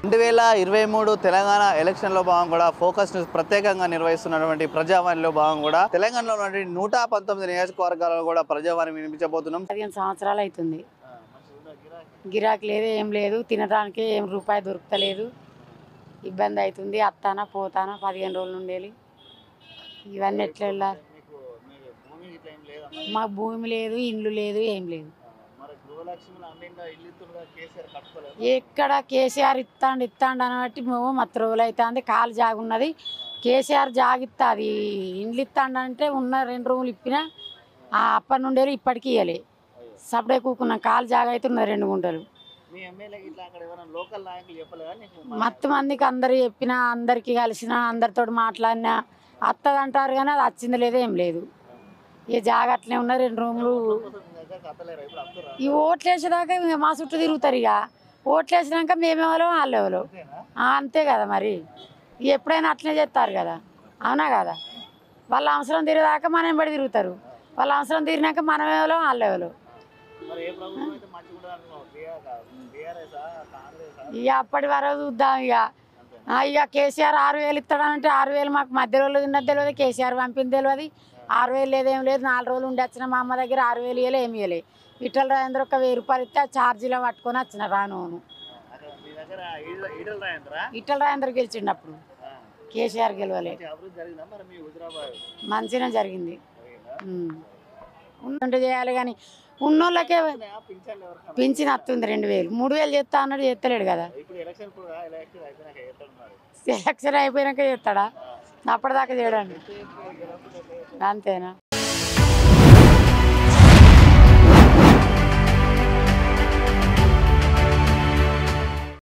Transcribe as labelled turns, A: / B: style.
A: రెండు వేల ఇరవై మూడు తెలంగాణ ఎలక్షన్లో భాగంగా కూడా ఫోకస్ న్యూస్ ప్రత్యేకంగా నిర్వహిస్తున్నటువంటి ప్రజావాణిలో భాగంగా కూడా తెలంగాణలో ఉన్నటువంటి నూట పంతొమ్మిది నియోజకవర్గాలలో కూడా ప్రజావాణి వినిపించబోతున్నాం
B: పదిహేను సంవత్సరాలు అవుతుంది గిరాకీ లేదు ఏం లేదు తినడానికి ఏం రూపాయి దొరుకుతలేదు ఇబ్బంది అవుతుంది అత్తానా పోతానా పదిహేను రోజులు ఉండేది ఇవన్నీ ఎట్లా వెళ్ళాలి మాకు భూమి లేదు ఇండ్లు లేదు ఏం లేదు ఎక్కడ కేసీఆర్ ఇస్తాండు ఇస్తాండు అని బట్టి మేము మత్తు రోజులు అవుతుంది కాలు జాగున్నది కేసీఆర్ జాగిస్తుంది ఇండ్లు ఇస్తాండు అంటే ఉన్న రెండు రూములు ఇప్పినా ఆ అప్పటి నుండే ఇప్పటికీ ఇవ్వలే సపడే కూకున్నాం కాలు జాగ అవుతున్నది రెండు గుంటలు
A: మీ ఎమ్మెల్యే ఇట్లా అక్కడ ఎవరైనా లోకల్ నాయకులు చెప్పలేదా నీకు
B: మత్తు మందికి అందరు చెప్పినా అందరికి కలిసిన అందరితో మాట్లాడినా అత్తది అంటారు కానీ అది వచ్చింది లేదు ఏం లేదు ఇక జాగ అట్లే ఉన్న రెండు రూములు
A: కత్తలేరా ఇప్పుడు అత్తురా
B: ఈ ఓట్లు వేసేదాకా ఇంక మా చుట్టూ తిరుగుతారు ఇక ఓట్లు వేసినాక మేమేవాలో వాళ్ళెవలో ఆ, అంతే కదా మరి ఇక ఎప్పుడైనా అట్లనే చేస్తారు కదా అవునా కదా వాళ్ళ అవసరం తిరిగేదాకా మనం బడి తిరుగుతారు వాళ్ళ అవసరం తీరినాక మనమేవలో వాళ్ళెవలో
A: మరి ఏ ప్రభుత్వం అయితే మంచిగా ఉండదు అంటున్నావు టీఆర్ఎస్ కాంగ్రెస్
B: ఇక అప్పటి వరకు చూద్దాం ఇక ఆ, ఇక కేసీఆర్ ఆరు వేలు ఇస్తాడంటే ఆరు వేలు మాకు మధ్య రోజులు ఉన్నది తెలియదు కేసీఆర్ పంపింది తెలియదు ఆరు వేలు లేదు ఏం లేదు నాలుగు రోజులు ఉండి వచ్చిన మా అమ్మ దగ్గర ఆరు వేలు ఇవ్వలే ఏమి ఇవ్వలే విఠల రాజేంద్ర ఒక వెయ్యి రూపాయలు ఇస్తే ఆ ఛార్జీలో పట్టుకొని వచ్చిన రాను
A: అక్కడ మీ దగ్గర ఈడ- ఈడల రాయంద్రా
B: విఠల రాజేంద్ర గెలిచిండు అప్పుడు కేసీఆర్ గెలవలే
A: మంచి అభివృద్ధి జరిగిందా మరి మీ హుజరాబాద్
B: మంచిగా జరిగింది
A: జరిగిందా?
B: ఉమ్. ఉంటే చేయాలి కానీ ఉన్నోళ్ళకే
A: పింఛన్లు ఎవరికైనా
B: పింఛన్ వస్తుంది రెండు వేలు మూడు వేలు చేస్తా అన్నాడు చేస్తలేడు కదా
A: ఇప్పుడు ఎలక్షన్ కూడా ఎలక్షన్ అయిపోయినాక ఎట్లున్నారు
B: సెలక్షన్ అయిపోయినాక చేస్తాడా అప్పటిదాకా చేయడండి అంతేనా